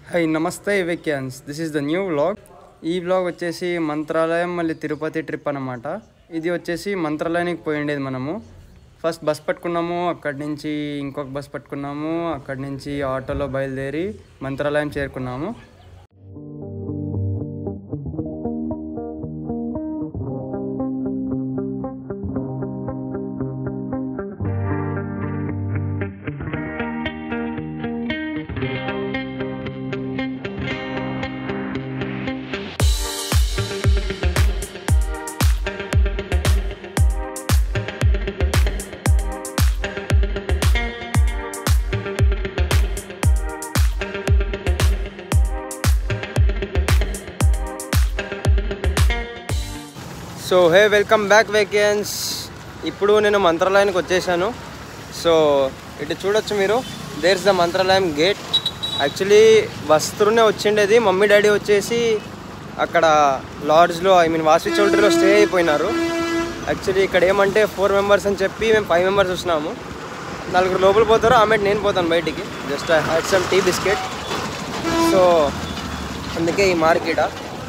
high నమస్తే వెక్యాన్స్ this is the new vlog ఈ వ్లాగ్ వచ్చేసి మంత్రాలయం మళ్ళీ తిరుపతి ట్రిప్ అనమాట ఇది వచ్చేసి మంత్రాలయానికి పోయిండేది మనము ఫస్ట్ బస్ పట్టుకున్నాము అక్కడి నుంచి ఇంకొక బస్ పట్టుకున్నాము అక్కడి నుంచి ఆటోలో బయలుదేరి మంత్రాలయం చేరుకున్నాము సో హే వెల్కమ్ బ్యాక్ వేకెన్స్ ఇప్పుడు నేను మంత్రాలయానికి వచ్చేసాను సో ఇటు చూడొచ్చు మీరు there's the Mantralayam gate actually వస్తునే వచ్చిండేది మమ్మీ డాడీ వచ్చేసి అక్కడ లాడ్జ్లో ఐ మీన్ వాసి చౌల్ట్రీలో స్టే అయిపోయినారు యాక్చువల్లీ ఇక్కడ ఏమంటే ఫోర్ మెంబర్స్ అని చెప్పి మేము ఫైవ్ మెంబర్స్ వచ్చినాము నలుగురు లోపల పోతారు ఆమె నేను పోతాను బయటికి just I had some tea biscuit so అందుకే ఈ మార్కెటా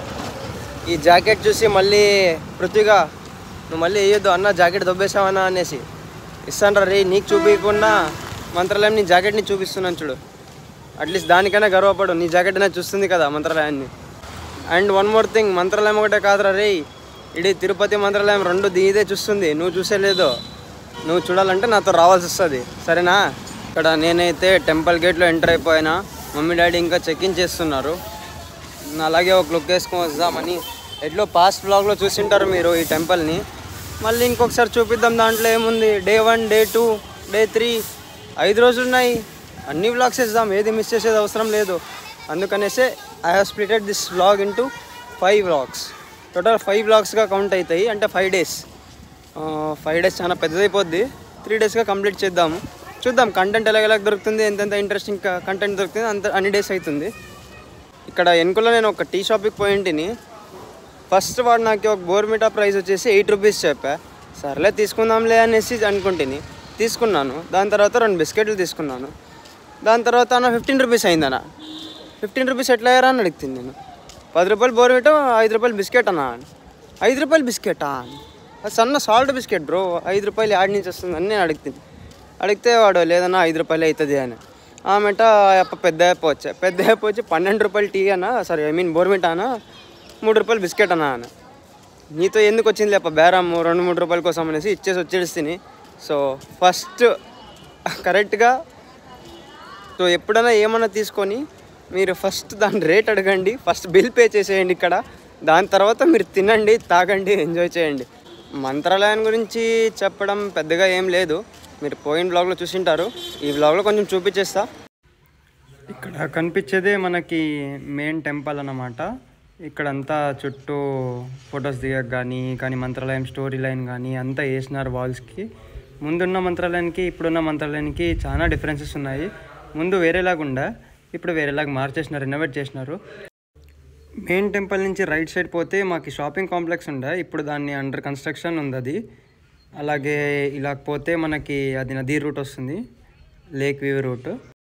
ఈ జాకెట్ చూసి మళ్ళీ పృథ్వీగా నువ్వు మళ్ళీ వేయొద్దు అన్న జాకెట్ దొబ్బేసావన్నా అనేసి ఇస్తాను రే నీకు చూపించకుండా మంత్రాలయం నీ జాకెట్ని చూపిస్తున్నాను చూడు అట్లీస్ట్ దానికైనా గర్వపడు నీ జాకెట్ అనేది చూస్తుంది కదా మంత్రాలయాన్ని and one more thing Mantralayam ఒకటే కాదురా రే ఇడీ తిరుపతి మంత్రాలయం రెండు దీదే చూస్తుంది నువ్వు చూసే లేదో నువ్వు చూడాలంటే నాతో రావాల్సి వస్తుంది సరేనా ఇక్కడ నేనైతే టెంపుల్ గేట్లో ఎంటర్ అయిపోయినా మమ్మీ డాడీ ఇంకా చెక్ ఇన్ చేస్తున్నారు అలాగే ఒక లుక్ వేసుకొని వద్దామని ఎట్లో పాస్ట్ బ్లాగ్లో చూసింటారు మీరు ఈ టెంపుల్ని మళ్ళీ ఇంకొకసారి చూపిద్దాం దాంట్లో ఏముంది day one day two day three ఐదు రోజులు ఉన్నాయి అన్ని వ్లాగ్స్ వేద్దాం ఏది మిస్ చేసేది అవసరం లేదు అందుకనేసే I have splitted this vlog into five vlogs total five వ్లాగ్స్గా కౌంట్ అవుతాయి అంటే ఫైవ్ డేస్ ఫైవ్ డేస్ చాలా పెద్దదైపోద్ది త్రీ డేస్గా కంప్లీట్ చేద్దాము చూద్దాం కంటెంట్ ఎలాగ ఎలాగ దొరుకుతుంది ఎంతెంత ఇంట్రెస్టింగ్ కంటెంట్ దొరుకుతుంది అంత అన్ని డేస్ అవుతుంది ఇక్కడ వెనుకలో నేను ఒక టీ షాప్కి పోయింటిని ఫస్ట్ వాడు నాకు ఒక బోర్మిటా ప్రైస్ వచ్చేసి ఎయిట్ రూపీస్ చెప్పా సర్లే తీసుకుందాంలే అనేసి అనుకుంటుని తీసుకున్నాను దాని తర్వాత రెండు బిస్కెట్లు తీసుకున్నాను దాని తర్వాత అన్న ఫిఫ్టీన్ రూపీస్ అయిందన్న ఫిఫ్టీన్ రూపీస్ ఎట్లా అయ్యారా అని అడుగుతుంది నేను పది రూపాయలు బోర్మిటా ఐదు రూపాయలు బిస్కెట్ అన్నా ఐదు రూపాయలు బిస్కెటా అది సన్న సాల్ట్ బిస్కెట్ బ్రో ఐదు రూపాయలు యాడ్ నుంచి వస్తుంది అని నేను అడుగుతుంది అడిగితే వాడు లేదన్నా ఐదు రూపాయలు అవుతుంది అని ఆమెట అప్ప పెద్ద యాప్ వచ్చా పెద్ద యాప్ వచ్చి పన్నెండు రూపాయలు టీ అన్న సారీ ఐ మీన్ బోర్మిటా అన్న మూడు రూపాయలు బిస్కెట్ అన్న అన్న నీతో ఎందుకు వచ్చింది లేప బేరం రెండు మూడు రూపాయల కోసం అనేసి ఇచ్చేసి వచ్చేసి సో ఫస్ట్ కరెక్ట్గా సో ఎప్పుడైనా ఏమన్నా తీసుకొని మీరు ఫస్ట్ దాని రేట్ అడగండి ఫస్ట్ బిల్ పే చేసేయండి ఇక్కడ దాని తర్వాత మీరు తినండి తాగండి ఎంజాయ్ చేయండి మంత్రాలయం గురించి చెప్పడం పెద్దగా ఏం లేదు మీరు పోయిన బ్లాగ్లో చూసింటారు ఈ బ్లాగ్లో కొంచెం చూపించేస్తా ఇక్కడ కనిపించేదే మనకి మెయిన్ టెంపుల్ అన్నమాట ఇక్కడంతా చుట్టూ ఫొటోస్ దిగక కానీ కానీ మంత్రాలయం స్టోరీ లైన్ కానీ అంతా వేసినారు వాల్స్కి ముందున్న మంత్రాలయానికి ఇప్పుడున్న మంత్రాలయానికి చాలా డిఫరెన్సెస్ ఉన్నాయి ముందు వేరేలాగుండా ఇప్పుడు వేరేలాగా మార్చేసినారు రెనోవేట్ చేసినారు మెయిన్ టెంపుల్ నుంచి రైట్ సైడ్ పోతే మాకు షాపింగ్ కాంప్లెక్స్ ఉండే ఇప్పుడు దాన్ని అండర్ కన్స్ట్రక్షన్ ఉంది అది అలాగే ఇలా పోతే మనకి అది నదీ రూట్ వస్తుంది లేక్ వ్యూ రూట్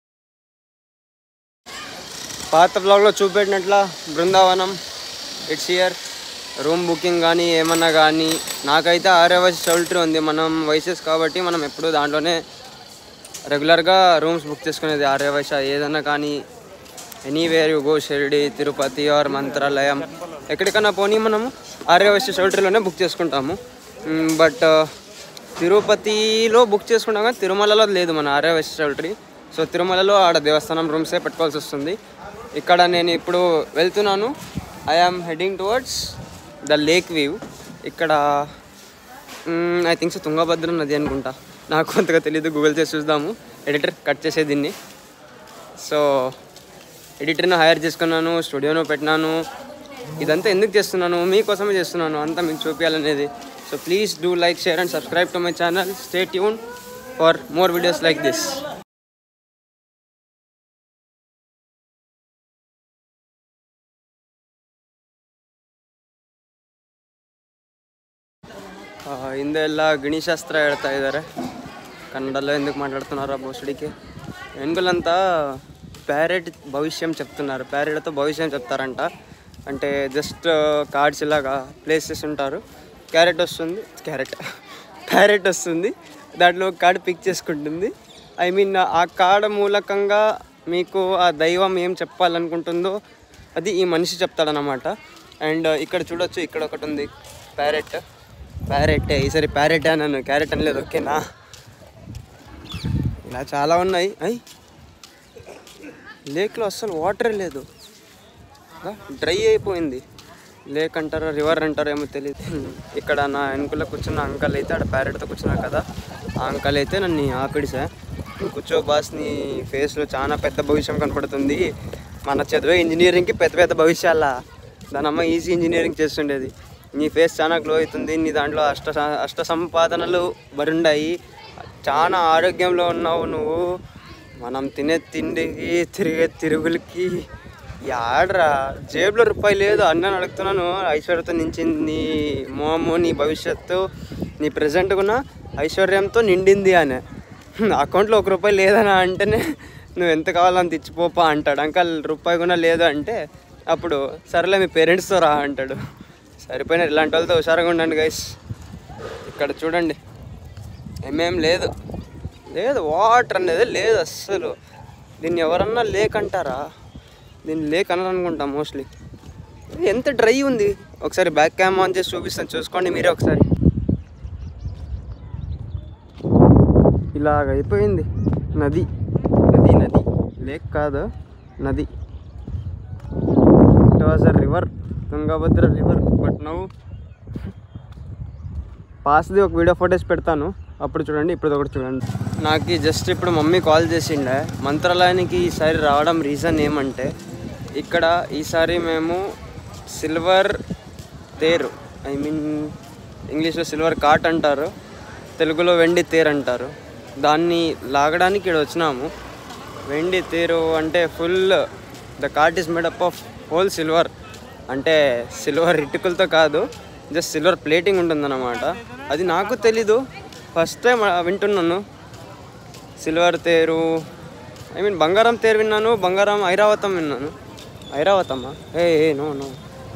పాత బ్లాగ్లో చూపెట్టినట్ల Brindavanam it's year room booking కానీ ఏమన్నా కానీ నాకైతే ఆర్యవైస్ షెల్టర్ ఉంది మనం వయసెస్ కాబట్టి మనం ఎప్పుడు దాంట్లోనే రెగ్యులర్గా రూమ్స్ బుక్ చేసుకునేది ఆర్యవైశ ఏదన్నా కానీ anywhere you go Shirdi Tirupati or Mantralayam ఎక్కడికైనా పోనీ మనము ఆర్యవైశ్య షెల్టర్లోనే బుక్ చేసుకుంటాము బట్ తిరుపతిలో బుక్ చేసుకుంటాం కానీ తిరుమలలో లేదు మన ఆర్యవైశ్య షెల్టరీ సో తిరుమలలో ఆడ దేవస్థానం రూమ్సే పెట్టుకోవాల్సి వస్తుంది ఇక్కడ నేను ఇప్పుడు వెళ్తున్నాను I am heading towards the lake view ఇక్కడ ఐ థింక్ సో తుంగభద్ర నది అనుకుంటా నాకు అంతగా తెలియదు గూగుల్ చేసి చూద్దాము ఎడిటర్ కట్ చేసే దీన్ని సో ఎడిటర్ను హైర్ చేసుకున్నాను స్టూడియోను పెట్టినాను ఇదంతా ఎందుకు చేస్తున్నాను మీకోసమే చేస్తున్నాను అంతా మీకు చూపించాలనేది so please do like share and subscribe to my channel stay tune for more videos like this ಹಿಂದೆ ಎಲ್ಲ ಗಣಿಶಾಸ್ತ್ರ ಹೇಳ್ತಾ ಇದ್ದಾರೆ ಕನ್ನಡಲ್ಲೇ ಎಂದಕ್ಕೆ ಮಾತಾಡ್తున్నారా ಬೋಸಡಿಕೆ ಹೆಣ್ಗಳಂತ ప్యారెట్ భవిష్యం చెప్తున్నారు ప్యారెట్తో భవిష్యం చెప్తారంట అంటే జస్ట్ కార్డ్స్ ఇలాగా ప్లేసెస్ ఉంటారు క్యారెట్ వస్తుంది క్యారెట్ ప్యారెట్ వస్తుంది దాంట్లో కార్డ్ పిక్ చేసుకుంటుంది ఐ మీన్ ఆ కార్డ్ మూలకంగా మీకు ఆ దైవం ఏం చెప్పాలనుకుంటుందో అది ఈ మనిషి చెప్తాడనమాట అండ్ ఇక్కడ చూడొచ్చు ఇక్కడ ఒకటి ఉంది ప్యారెట్ ప్యారెట్ ఈసారి ప్యారెట్ అన్నాను క్యారెట్ అనలేదు ఓకేనా ఇలా చాలా ఉన్నాయి అయ్ లేక్లో అస్సలు వాటరే లేదు డ్రై అయిపోయింది లేక్ అంటారో రివర్ అంటారో ఏమో తెలియదు ఇక్కడ నా వెనుకలో కూర్చున్న అంకల్ అయితే ఆడ ప్యారెట్తో కూర్చున్నా కదా ఆ అంకల్ అయితే నన్ను ఆపిడి సార్ కూర్చో బాస్ నీ ఫేస్లో చాలా పెద్ద భవిష్యం కనపడుతుంది మన చదివే ఇంజనీరింగ్కి పెద్ద పెద్ద భవిష్యాల దాని అమ్మ ఈజీ ఇంజనీరింగ్ చేస్తుండేది నీ ఫేస్ చాలా గ్లో అవుతుంది నీ దాంట్లో అష్ట అష్ట సంపాదనలు బరుండాయి చాలా ఆరోగ్యంలో ఉన్నావు నువ్వు మనం తినే తిండికి తిరిగే తిరుగులకి యాడ్రా జేబులో రూపాయి లేదు అన్న అడుగుతున్నాను ఐశ్వర్యతో నించింది నీ మోము నీ భవిష్యత్తు నీ ప్రజెంట్ కూడా ఐశ్వర్యంతో నిండింది అని అకౌంట్లో ఒక రూపాయి లేదని అంటేనే నువ్వు ఎంత కావాలని తెచ్చిపోపా అంటాడు అంకల్ రూపాయి కూడా లేదు అంటే అప్పుడు సరేలే మీ పేరెంట్స్తో రా అంటాడు సరిపోయిన ఇలాంటి వాళ్ళతో హుషారుగా ఉండండి గైస్ ఇక్కడ చూడండి ఏమేం లేదు లేదు వాటర్ అనేది లేదు అస్సలు దీన్ని ఎవరన్నా లేక్ అంటారా దీన్ని లేక్ అనాలనుకుంటా మోస్ట్లీ ఎంత డ్రై ఉంది ఒకసారి బ్యాక్ క్యామ్ ఆన్ చేసి చూపిస్తాను చూసుకోండి మీరే ఒకసారి ఇలాగ అయిపోయింది నది నది నది లేక్ కాదు నది it was a river Tungabhadra river but నవ్వు పాస్ది ఒక వీడియో ఫోటోస్ పెడతాను అప్పుడు చూడండి ఇప్పుడు ఒకటి చూడండి నాకు జస్ట్ ఇప్పుడు మమ్మీ కాల్ చేసిండే మంత్రాలయానికి ఈసారి రావడం రీజన్ ఏమంటే ఇక్కడ ఈసారి మేము సిల్వర్ తేరు ఐ మీన్ ఇంగ్లీష్లో సిల్వర్ కాట్ అంటారు తెలుగులో వెండి తేరు అంటారు దాన్ని లాగడానికి ఇక్కడ వచ్చినాము వెండి తేరు అంటే full the cart is made up of whole silver అంటే సిల్వర్ ఇటుకలతో కాదు జస్ట్ సిల్వర్ ప్లేటింగ్ ఉంటుందన్నమాట అది నాకు తెలీదు ఫస్ట్ టైం వింటున్నాను సిల్వర్ తేరు ఐ మీన్ బంగారం తేరు విన్నాను బంగారం ఐరావతం విన్నాను ఐరావతమా ఏ ఏ no no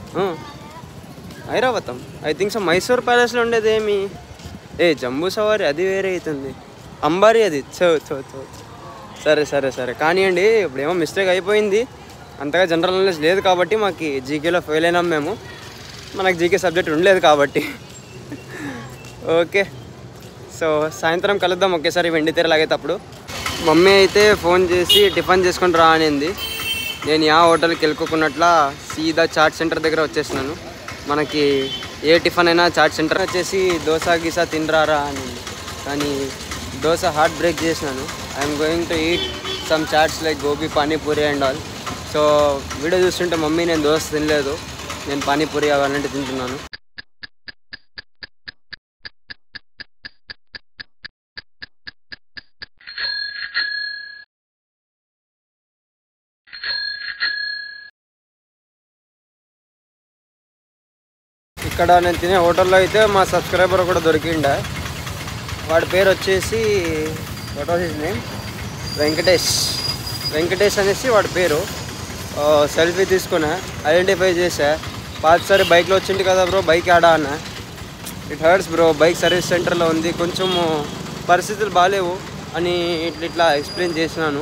Airavatam I think so Mysore ప్యాలెస్లో ఉండేది ఏమి ఏ జంబూ సవారి అది వేరే అవుతుంది అంబారి అది చో చో చో సరే సరే సరే కానివ్వండి ఇప్పుడు ఏమో మిస్టేక్ అయిపోయింది అంతగా జనరల్ నాలెడ్జ్ లేదు కాబట్టి మాకు జీకేలో ఫెయిల్ అయినాం మేము మనకు జీకే సబ్జెక్ట్ ఉండలేదు కాబట్టి ఓకే సో సాయంత్రం కలుద్దాం ఒకేసారి వెండి తెర లాగేటప్పుడు మమ్మీ అయితే ఫోన్ చేసి టిఫిన్ చేసుకొని రా అనింది నేను యా హోటల్కి వెళ్ళుకోకున్నట్లా సీదా చాట్ సెంటర్ దగ్గర వచ్చేసినాను మనకి ఏ టిఫిన్ అయినా చాట్ సెంటర్ వచ్చేసి దోశ గీసా తినరారా అని కానీ దోశ హార్ట్ బ్రేక్ చేసినాను I'm going to eat some chats like gobi panipuri and all so video చూస్తుంటే మమ్మీ నేను దోశ తినలేదు నేను పానీపూరి అవన్నీ తింటున్నాను ఇక్కడ నేను తినే హోటల్లో అయితే మా సబ్స్క్రైబర్ కూడా దొరికిండే వాడి పేరు వచ్చేసి what was his name Venkatesh Venkatesh అనేసి వాడి పేరు సెల్ఫీ తీసుకున్నా ఐడెంటిఫై చేసా పాతసారి బైక్లో వచ్చింది కదా బ్రో బైక్ ఆడా అన్న it hurts bro bike service సెంటర్లో ఉంది కొంచెం పరిస్థితులు బాగాలేవు అని ఇట్లా ఇట్లా ఎక్స్ప్లెయిన్ చేసినాను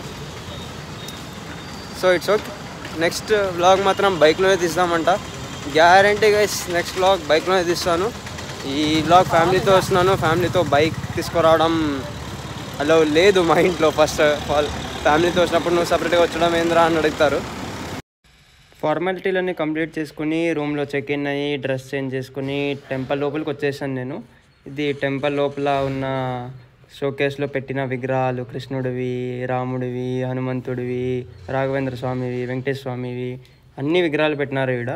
so it's okay next vlog మాత్రం బైక్లోనే తీస్తామంట గ్యారంటీ గైస్ నెక్స్ట్ వ్లాగ్ బైక్లోనే తీస్తాను ఈ వ్లాగ్ ఫ్యామిలీతో వస్తున్నాను ఫ్యామిలీతో బైక్ తీసుకురావడం అలా లేదు మా ఇంట్లో ఫస్ట్ ఆఫ్ ఆల్ ఫ్యామిలీతో వచ్చినప్పుడు నువ్వు సపరేట్గా వచ్చడం ఏంద్రా అని అడుగుతారు ఫార్మాలిటీలన్నీ కంప్లీట్ చేసుకుని రూమ్లో చెక్ ఇన్ అయ్యి డ్రెస్ చేంజ్ చేసుకుని టెంపుల్ లోపలికి వచ్చేసాను నేను ఇది టెంపుల్ లోపల ఉన్న షోకేస్లో పెట్టిన విగ్రహాలు కృష్ణుడివి రాముడివి హనుమంతుడివి రాఘవేంద్ర స్వామివి వెంకటేశ్వర స్వామివి అన్ని విగ్రహాలు పెట్టినారు ఈడ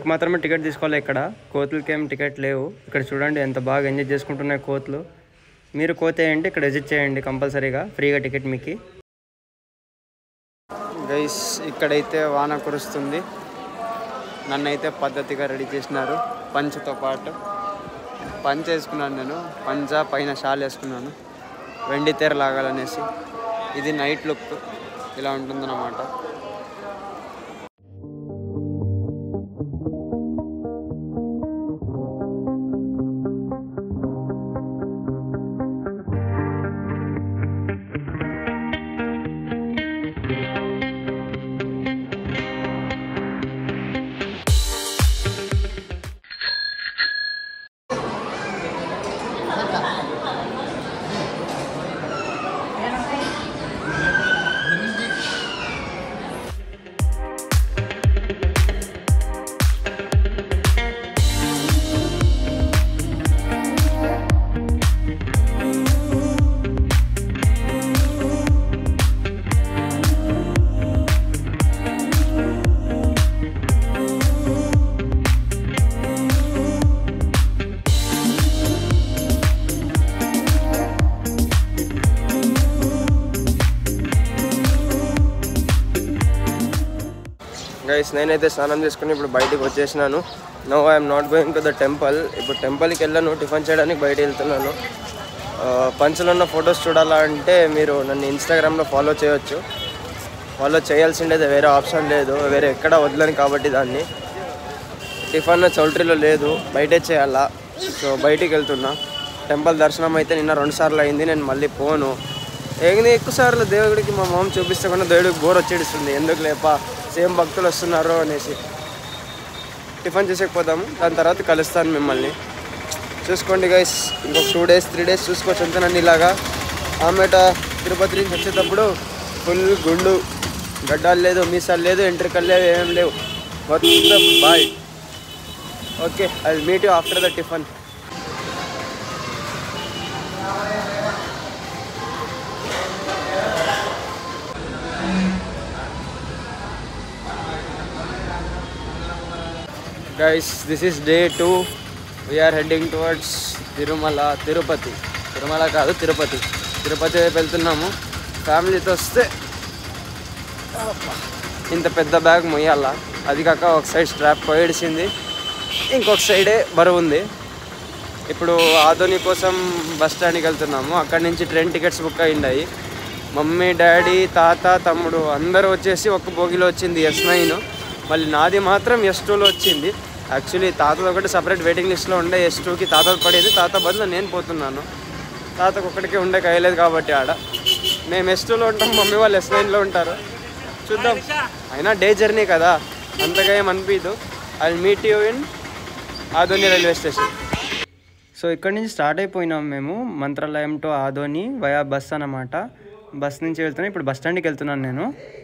కోతులకు మాత్రమే టికెట్ తీసుకోవాలి ఇక్కడ కోతులకి ఏం టికెట్ లేవు ఇక్కడ చూడండి ఎంత బాగా ఎంజాయ్ చేసుకుంటున్నాయి కోతులు మీరు కోత వేయండి ఇక్కడ విజిట్ చేయండి కంపల్సరీగా ఫ్రీగా టికెట్ మీకు గైస్ ఇక్కడైతే వాన కురుస్తుంది నన్నైతే పద్ధతిగా రెడీ చేసినారు పంచతో పాటు పంచ వేసుకున్నాను నేను పంచ పైన షాల్ వేసుకున్నాను వెండి తెర లాగాలనేసి ఇది నైట్ లుక్ ఇలా ఉంటుందన్నమాట గైస్ నేనైతే స్నానం చేసుకుని ఇప్పుడు బయటికి వచ్చేసినాను no I'm not going to the temple ఇప్పుడు టెంపుల్కి వెళ్ళాను టిఫిన్ చేయడానికి బయట వెళ్తున్నాను ఆ, పంచులో ఉన్న ఫొటోస్ చూడాలంటే మీరు నన్ను ఇన్స్టాగ్రామ్లో ఫాలో చేయొచ్చు ఫాలో చేయాల్సిండేది వేరే ఆప్షన్ లేదు వేరే ఎక్కడ వదలని కాబట్టి దాన్ని టిఫిన్ చౌల్ట్రీలో లేదు బయటే చేయాలా సో బయటికి వెళ్తున్నా టెంపుల్ దర్శనం అయితే నిన్న రెండు సార్లు అయింది నేను మళ్ళీ పోను ఏంది ఎక్కువ సార్లు దేవుడికి మా మొహం చూపిస్తే కూడా దేవుడికి బోర్ వచ్చేస్తుంది ఎందుకు లేప సేమ్ భక్తులు వస్తున్నారు అనేసి టిఫిన్ చేసేకపోదాము దాని తర్వాత కలుస్తాను మిమ్మల్ని చూసుకోండి గైస్ ఇంకొక టూ డేస్ త్రీ డేస్ చూసుకోవచ్చు అంతే నన్ను ఇలాగా ఆమెట తిరుపతి నుంచి వచ్చేటప్పుడు ఫుల్ గుండు గడ్డాలు లేదు మీసాలు లేదు ఎంట్రికలు లేవు ఏమేం లేవు మొత్తం bye okay I meet you after the tiffin guys this is day two we're heading towards Tirumala Tirupati Tirumala కాదు తిరుపతి తిరుపతి వైపు వెళ్తున్నాము ఫ్యామిలీతో వస్తే అబ్బా, ఇంత పెద్ద బ్యాగ్ మొయ్యాల అది కాక ఒక సైడ్ స్ట్రాప్ పోయేడిసింది ఇంకొక సైడే బరువు ఉంది ఇప్పుడు ఆధోని కోసం బస్ స్టాండ్కి వెళ్తున్నాము అక్కడి నుంచి ట్రైన్ టికెట్స్ బుక్ అయ్యిండాయి మమ్మీ డాడీ తాత తమ్ముడు అందరూ వచ్చేసి ఒక్క బోగిలో వచ్చింది ఎస్ నైన్ మళ్ళీ నాది మాత్రం ఎస్ టూలో వచ్చింది యాక్చువల్లీ తాతది ఒకటి సపరేట్ వెయిటింగ్ లిస్ట్లో ఉండే ఎస్ టూకి తాత పడేది తాత బదులు నేను పోతున్నాను తాతకు ఒక్కడికి ఉండే కయ్యలేదు కాబట్టి ఆడ మేము ఎస్ టూలో ఉంటాం మమ్మీ వాళ్ళు ఎస్ నైన్లో ఉంటారు చూద్దాం అయినా డే జర్నీ కదా అంతగా ఏం అనిపించదు I meet you in Adoni railway station so ఇక్కడ నుంచి స్టార్ట్ అయిపోయినాం మేము Mantralayam to Adoni via bus అన్నమాట బస్ నుంచి వెళ్తున్నా ఇప్పుడు బస్ స్టాండ్కి వెళ్తున్నాను నేను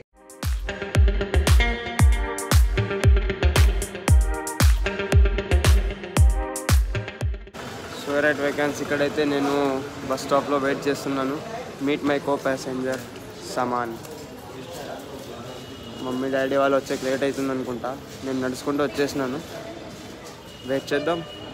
సో రైట్ వేకెన్స్ ఇక్కడైతే నేను బస్ స్టాప్లో వెయిట్ చేస్తున్నాను మీట్ మై కో ప్యాసెంజర్ సమాన్ మమ్మీ డాడీ వాళ్ళు వచ్చే లేట్ అవుతుంది అనుకుంటా నేను నడుచుకుంటూ వచ్చేసినాను వెయిట్ చేద్దాం